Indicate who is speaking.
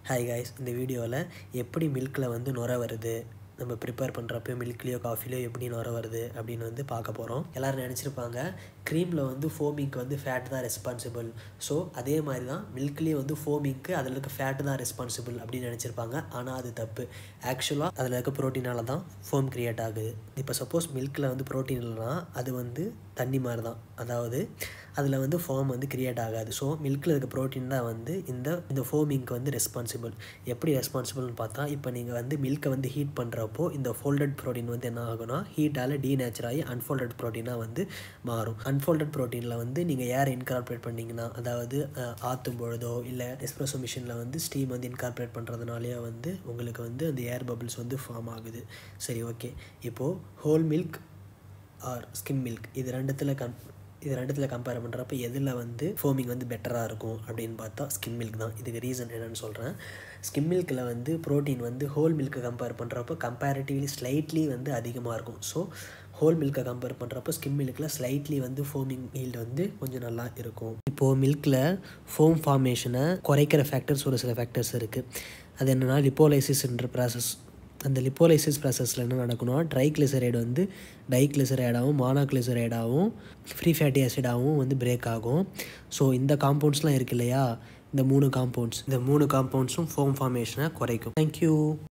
Speaker 1: hi guys இந்த வீடியோவில் எப்படி மில்கில் வந்து நுர வருது நம்ம ப்ரிப்பேர் பண்ணுறப்போ மில்க்லேயோ காஃபிலையோ எப்படி நுர வருது அப்படின்னு வந்து பார்க்க போகிறோம் எல்லோரும் நினச்சிருப்பாங்க க்ரீமில் வந்து ஃபோமிங்க்கு வந்து ஃபேட் தான் ரெஸ்பான்சிபிள் ஸோ அதே மாதிரி தான் மில்க்லேயே வந்து ஃபோமிங்க்கு அதில் இருக்க ஃபேட் தான் ரெஸ்பான்சிபிள் அப்படின்னு நினச்சிருப்பாங்க ஆனால் அது தப்பு ஆக்சுவலாக அதில் இருக்க ப்ரோட்டீனால தான் ஃபோம் க்ரியேட் ஆகுது இப்போ சப்போஸ் மில்கில் வந்து ப்ரோட்டீன் இல்லைனா அது வந்து தண்ணி மாதிரி தான் அதாவது அதில் வந்து ஃபோம் வந்து கிரியேட் ஆகாது ஸோ மில்கில் இருக்க ப்ரோட்டீன் தான் வந்து இந்த இந்த ஃபோமிங்க்கு வந்து ரெஸ்பான்சிபிள் எப்படி ரெஸ்பான்சிபிள்னு பார்த்தா இப்போ நீங்கள் வந்து மில்கை வந்து ஹீட் பண்ணுறப்போ இந்த ஃபோல்டட் ப்ரோட்டீன் வந்து என்ன ஆகும்னா ஹீட்டால் டீநேச்சர் ஆகி அன்ஃபோல்டட் ப்ரோட்டீனாக வந்து மாறும் அன்ஃபோல்டட் ப்ரோட்டீனில் வந்து நீங்கள் ஏர் இன்கார்பரேட் பண்ணிங்கன்னா அதாவது ஆற்றும் பொழுதோ இல்லை எஸ்ப்ரெஸோ மிஷினில் வந்து ஸ்டீம் வந்து இன்கார்பரேட் பண்ணுறதுனாலே வந்து உங்களுக்கு வந்து அந்த ஏர் பபிள்ஸ் வந்து ஃபார்ம் ஆகுது சரி ஓகே இப்போது whole milk or skim milk இது ரெண்டுத்தில் கம் இது ரெண்டுத்தில் கம்பேர் பண்ணுறப்ப எதில் வந்து ஃபோமிங் வந்து பெட்டராக இருக்கும் அப்படின்னு பார்த்தா ஸ்கிம் மில்க் தான் இதுக்கு ரீசன் என்னென்னு சொல்கிறேன் ஸ்கிம் மில்கில் வந்து ப்ரோட்டீன் வந்து ஹோல் மில்க்கை கம்பேர் பண்ணுறப்போ கம்பேரிட்டிவ்லி ஸ்லைட்லி வந்து அதிகமாக இருக்கும் ஸோ ஹோல் மில்க்கை கம்பேர் பண்ணுறப்போ ஸ்கிம் மில்கில் ஸ்லைட்லி வந்து ஃபோமிங் ஈல்டு வந்து கொஞ்சம் நல்லா இருக்கும் இப்போது மில்கில் ஃபோம் ஃபார்மேஷனை குறைக்கிற ஃபேக்டர்ஸ் ஒரு சில ஃபேக்டர்ஸ் இருக்குது அது என்னென்னா லிப்போலைசிஸ்ன்ற ப்ராசஸ் அந்த லிப்போலைசிஸ் ப்ராசஸில் என்ன நடக்கணும்னா ட்ரைக்ளிசரைடு வந்து டைக்ளிசரைடாகவும் மானோக்ளிசரைடாகவும் ஃப்ரீ ஃபேட்டி ஆசிடாகவும் வந்து பிரேக் ஆகும் ஸோ இந்த காம்பவுண்ட்ஸ்லாம் இருக்கு இல்லையா இந்த மூணு காம்பவுண்ட்ஸ் இந்த மூணு காம்பவுண்ட்ஸும் ஃபோம் ஃபார்மேஷனை குறைக்கும் தேங்க்யூ